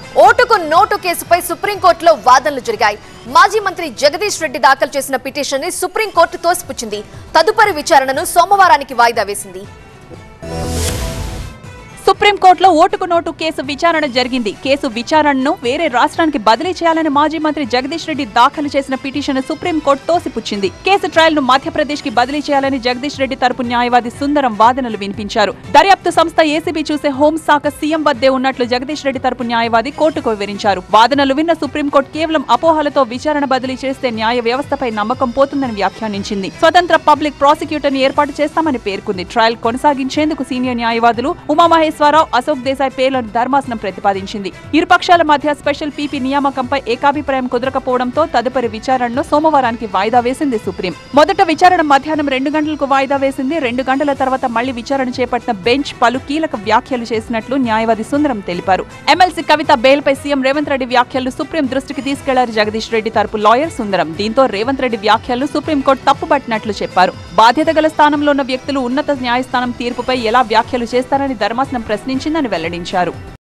ఓటుకు నోటు కేసుపై సుప్రీంకోర్టులో వాదనలు జరిగాయి మాజీ మంత్రి జగదీష్ రెడ్డి దాఖలు చేసిన పిటిషన్ ని సుప్రీంకోర్టు తోసిపుచ్చింది తదుపరి విచారణను సోమవారానికి వాయిదా వేసింది సుప్రీంకోర్టులో ఓటుకు నోటు కేసు విచారణ జరిగింది కేసు విచారణను వేరే రాష్ట్రానికి బదిలీ చేయాలని మాజీ మంత్రి జగదీష్ రెడ్డి దాఖలు చేసిన పిటిషన్ సుప్రీంకోర్టు తోసిపుచ్చింది కేసు ట్రయల్ ను మధ్యప్రదేశ్ కి బదిలీ చేయాలని జగదీష్ రెడ్డి తరపు న్యాయవాది సుందరం వాదనలు వినిపించారు దర్యాప్తు సంస్థ ఏసీబీ చూసే హోంశాఖ సీఎం వద్దే ఉన్నట్లు జగదీష్ రెడ్డి తరపు న్యాయవాది కోర్టుకు వివరించారు వాదనలు విన్న సుప్రీంకోర్టు కేవలం అపోహలతో విచారణ బదిలీ చేస్తే న్యాయ వ్యవస్థపై నమ్మకం పోతుందని వ్యాఖ్యానించింది స్వతంత్ర పబ్లిక్ ప్రాసిక్యూటర్ ని ఏర్పాటు చేస్తామని పేర్కొంది ట్రయల్ కొనసాగించేందుకు సీనియర్ న్యాయవాదులు ఉమామహేశ్వరరావు అశోక్ దేశాయ్ పేర్లను ధర్మాసనం ప్రతిపాదించింది ఇరుపక్షాల మధ్య స్పెషల్ పీపీ నియామకంపై ఏకాభిప్రాయం కుదరకపోవడంతో తదుపరి విచారణను సోమవారానికి వాయిదా వేసింది సుప్రీం మొదట విచారణ మధ్యాహ్నం రెండు గంటలకు వాయిదా వేసింది రెండు గంటల తర్వాత మళ్లీ విచారణ చేపట్టిన బెంచ్ పలు కీలక వ్యాఖ్యలు చేసినట్లు న్యాయవాది సుందరం తెలిపారు ఎమ్మెల్సీ కవిత బెయిల్పై సీఎం రేవంత్ రెడ్డి వ్యాఖ్యలు సుప్రీం దృష్టికి తీసుకెళ్లారు జగదీష్ రెడ్డి తరపు లాయర్ సుందరం దీంతో రేవంత్ రెడ్డి వ్యాఖ్యలు సుప్రీంకోర్టు తప్పుపట్టినట్లు చెప్పారు బాధ్యత గల స్థానంలో ఉన్న వ్యక్తులు ఉన్నత న్యాయస్థానం తీర్పుపై ఎలా వ్యాఖ్యలు చేస్తారని ధర్మాసనం ప్రశ్నించిందని వెల్లడించారు